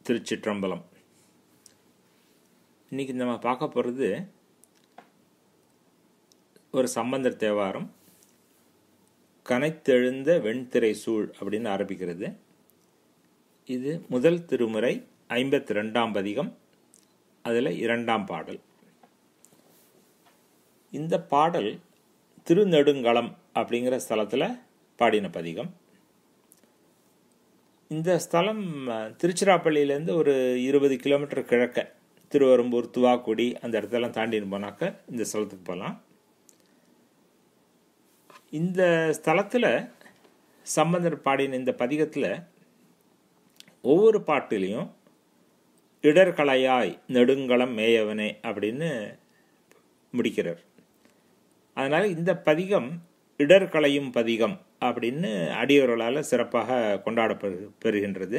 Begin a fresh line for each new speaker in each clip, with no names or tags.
திருச்சிற்றம்பலம் இன்னைக்கு நம்ம பார்க்க போகிறது ஒரு சம்பந்தர் தேவாரம் கனைத்தெழுந்த வெண்திரை சூழ் அப்படின்னு ஆரம்பிக்கிறது இது முதல் திருமுறை ஐம்பத்தி ரெண்டாம் பதிகம் அதில் இரண்டாம் பாடல் இந்த பாடல் திருநெடுங்களம் அப்படிங்கிற ஸ்தலத்தில் பாடின பதிகம் இந்த ஸ்தலம் அஹ், திருச்சிராப்பள்ளியிலேருந்து ஒரு இருபது கிலோமீட்டர் கிழக்க திருவரம்பூர் துவாக்குடி அந்த இடத்தெல்லாம் தாண்டின்னு போனாக்க இந்த ஸ்தலத்துக்கு போகலாம் இந்த ஸ்தலத்தில் சம்பந்தர் பாடின இந்த பதிகத்தில் ஒவ்வொரு பாட்டிலையும் இடர்களையாய் நெடுங்களம் மேயவனே அப்படின்னு முடிக்கிறார் அதனால் இந்த பதிகம் இடர்களையும் பதிகம் அப்படின்னு அடியவர்களால் சிறப்பாக கொண்டாடப்பெறு பெறுகின்றது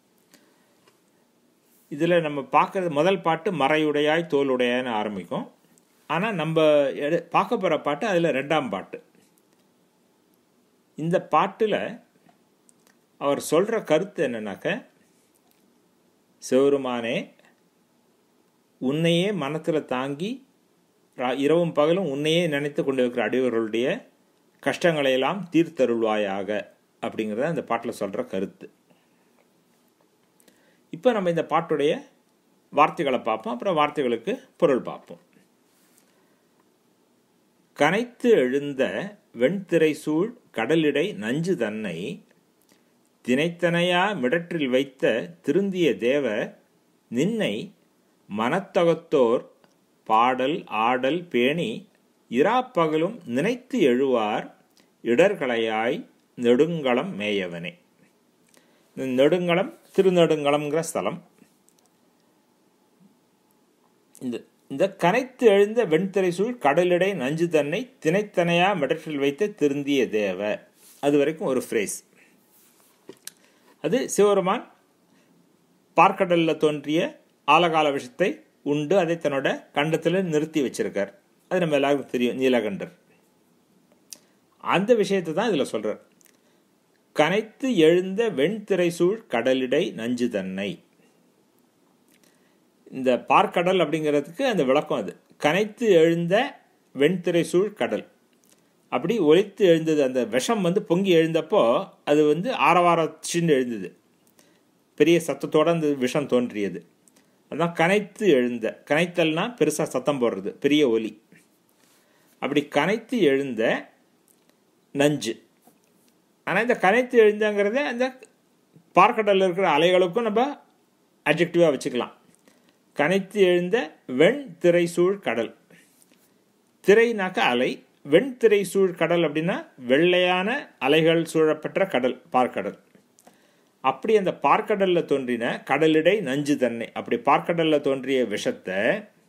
இதில் நம்ம பார்க்குறது முதல் பாட்டு மறையுடையாய் தோலுடையான்னு ஆரம்பிக்கும் ஆனால் நம்ம எடு பார்க்க போகிற பாட்டு அதில் ரெண்டாம் பாட்டு இந்த பாட்டில் அவர் சொல்கிற கருத்து என்னன்னாக்க சிவருமானே உன்னையே மனத்தில் தாங்கி ரா- இரவும் பகலும் உன்னையே நினைத்து கொண்டு இருக்கிற அடியவர்களுடைய கஷ்டங்களையெல்லாம் தீர்த்தருள்வாயாக அப்படிங்கிறத அந்த பாட்டில் சொல்கிற கருத்து இப்போ நம்ம இந்த பாட்டுடைய வார்த்தைகளை பார்ப்போம் அப்புறம் வார்த்தைகளுக்கு பொருள் பார்ப்போம் கனைத்து எழுந்த வெண்திரை சூழ் கடலிடை நஞ்சு தன்னை தினைத்தனையா மிடற்றில் வைத்த திருந்திய தேவ நின்னை மனத்தகத்தோர் பாடல் ஆடல் பேணி இராப்பகலும் நினைத்து எழுவார் இடர்களையாய் நெடுங்களம் மேயவனே இந்த நெடுங்களம் திருநெடுங்களம்ங்கிற ஸ்தலம் இந்த இந்த கனைத்து எழுந்த வெண்திரை சூழ் கடலிடை நஞ்சு தன்னை தினைத்தனையா மிடற்றில் வைத்த திருந்திய தேவ அது வரைக்கும் ஒரு ஃப்ரேஸ் அது சிவபெருமான் பார்க்கடல்ல தோன்றிய ஆலகால விஷத்தை உண்டு அதை தன்னோட கண்டத்தில் நிறுத்தி வச்சிருக்கார் அது நம்ம எல்லாருக்கும் தெரியும் நீலகண்டர் அந்த விஷயத்தை தான் இதில் சொல்றார் கனைத்து எழுந்த வெண்திரை சூழ் கடலிடை நஞ்சு தன்னை இந்த பார்க்கடல் அப்படிங்கிறதுக்கு அந்த விளக்கம் அது கனைத்து எழுந்த வெண்திரை சூழ் கடல் அப்படி ஒலித்து எழுந்தது அந்த விஷம் வந்து பொங்கி எழுந்தப்போ அது வந்து ஆரவாரச்சின்னு எழுந்தது பெரிய சத்தத்தோட அந்த விஷம் தோன்றியது அதான் கனைத்து எழுந்த கனைத்தல்னா பெருசாக சத்தம் போடுறது பெரிய ஒலி அப்படி கனைத்து எழுந்த நஞ்சு ஆனால் இந்த கனைத்து எழுந்தங்கிறத அந்த பார்க்கடலில் இருக்கிற அலைகளுக்கும் நம்ம அட்ஜெக்டிவாக வச்சுக்கலாம் கனைத்து எழுந்த வெண் திரை சூழ் கடல் திரைனாக்க அலை வெண் திரை சூழ் கடல் அப்படின்னா வெள்ளையான அலைகள் சூழப்பட்ட கடல் பார்க்கடல் அப்படி அந்த பார்க்கடல்ல தோன்றின கடலிடை நஞ்சு தன்னை அப்படி பார்க்கடல்ல தோன்றிய விஷத்தை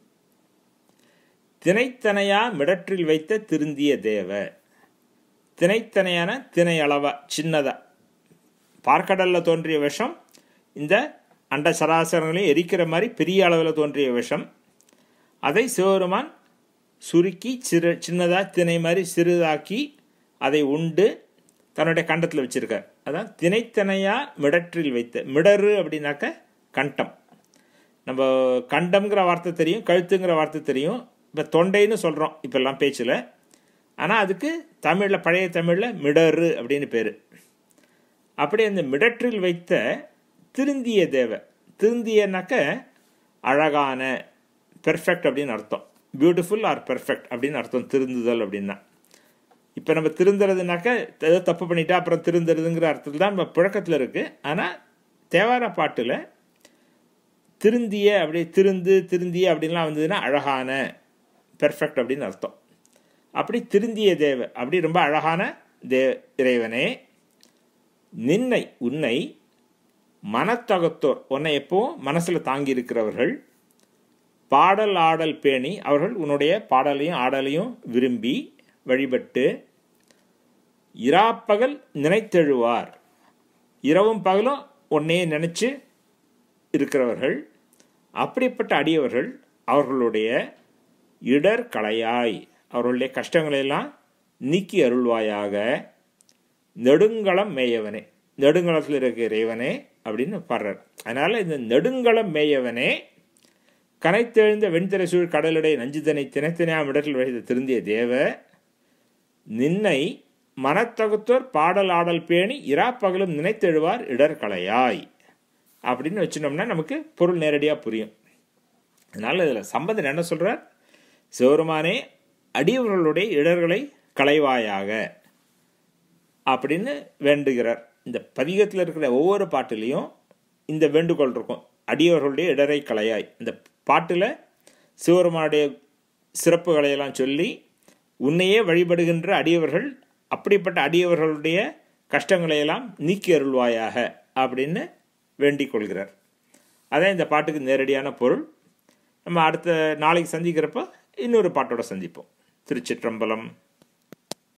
தினைத்தனையா மிடற்றில் வைத்த திருந்திய தேவ தினைத்தனையான தினை அளவா சின்னதா பார்க்கடல்ல தோன்றிய விஷம் இந்த அண்ட சராசரங்களையும் எரிக்கிற மாதிரி பெரிய அளவில் தோன்றிய விஷம் அதை சிவபெருமான் சுருக்கி சிறு சின்னதாக திணை மாதிரி சிறிதாக்கி அதை உண்டு தன்னுடைய கண்டத்தில் வச்சிருக்கார் அதான் தினைத்தனையா மிடற்றில் வைத்த மிடரு அப்படின்னாக்க கண்டம் நம்ம கண்டம்ங்கிற வார்த்தை தெரியும் கழுத்துங்கிற வார்த்தை தெரியும் இப்போ தொண்டைன்னு சொல்கிறோம் இப்பெல்லாம் பேச்சில் ஆனால் அதுக்கு தமிழில் பழைய தமிழில் மிடரு அப்படின்னு பேர் அப்படி அந்த மிடற்றில் வைத்த திருந்திய தேவ திருந்தியனாக்க அழகான பெர்ஃபெக்ட் அப்படின்னு அர்த்தம் பியூட்டிஃபுல் ஆர் பெர்ஃபெக்ட் அப்படின்னு அர்த்தம் திருந்துதல் அப்படின்னா இப்போ நம்ம திருந்துறதுனாக்க ஏதோ தப்பு பண்ணிட்டா அப்புறம் திருந்துறதுங்கிற அர்த்தத்தில் தான் நம்ம புழக்கத்தில் இருக்குது ஆனால் தேவார பாட்டில் திருந்திய அப்படி திருந்து திருந்திய அப்படின்லாம் வந்ததுன்னா அழகான பெர்ஃபெக்ட் அப்படின்னு அர்த்தம் அப்படி திருந்திய தேவ அப்படி ரொம்ப அழகான தே இறைவனே நின்னை உன்னை மனத்தகத்தோர் உன்னை எப்பவும் மனசில் தாங்கி இருக்கிறவர்கள் பாடல் ஆடல் பேணி அவர்கள் உன்னுடைய பாடலையும் ஆடலையும் விரும்பி வழிபட்டு இராப்பகல் நினைத்தெழுவார் இரவும் பகலும் உன்னையே நினைச்சு இருக்கிறவர்கள் அப்படிப்பட்ட அடியவர்கள் அவர்களுடைய இடர் களையாய் அவர்களுடைய கஷ்டங்களையெல்லாம் நீக்கி அருள்வாயாக நெடுங்களம் மேயவனே நெடுங்களத்தில் இருக்கிற இறைவனே அப்படின்னு பாடுறார் அதனால் இந்த நெடுங்களம் மேயவனே கனைத்தெழுந்த வெண்திரை சூழ் கடலுடைய நஞ்சுதனை தினைத்தினையாம் இடத்தில் வைத்து திருந்திய தேவ நின்னை மனத்தகுத்தோர் பாடல் ஆடல் பேணி இராப்பகலும் நினைத்தெழுவார் இடர்களையாய் அப்படின்னு வச்சுனோம்னா நமக்கு பொருள் நேரடியாக புரியும் அதனால் இதில் சம்பந்தன் என்ன சொல்கிறார் சிவருமானே அடியவர்களுடைய இடர்களை களைவாயாக அப்படின்னு வேண்டுகிறார் இந்த பதிகத்தில் இருக்கிற ஒவ்வொரு பாட்டிலையும் இந்த வேண்டுகோள் இருக்கும் அடியவர்களுடைய இடரை களையாய் இந்த பாட்டில் சிவருமானுடைய சிறப்புகளையெல்லாம் சொல்லி உன்னையே வழிபடுகின்ற அடியவர்கள் அப்படிப்பட்ட அடியவர்களுடைய கஷ்டங்களையெல்லாம் நீக்கி அருள்வாயாக அப்படின்னு வேண்டிக் கொள்கிறார் அதான் இந்த பாட்டுக்கு நேரடியான பொருள் நம்ம அடுத்த நாளைக்கு சந்திக்கிறப்ப இன்னொரு பாட்டோட சந்திப்போம் திருச்சிற்றம்பலம்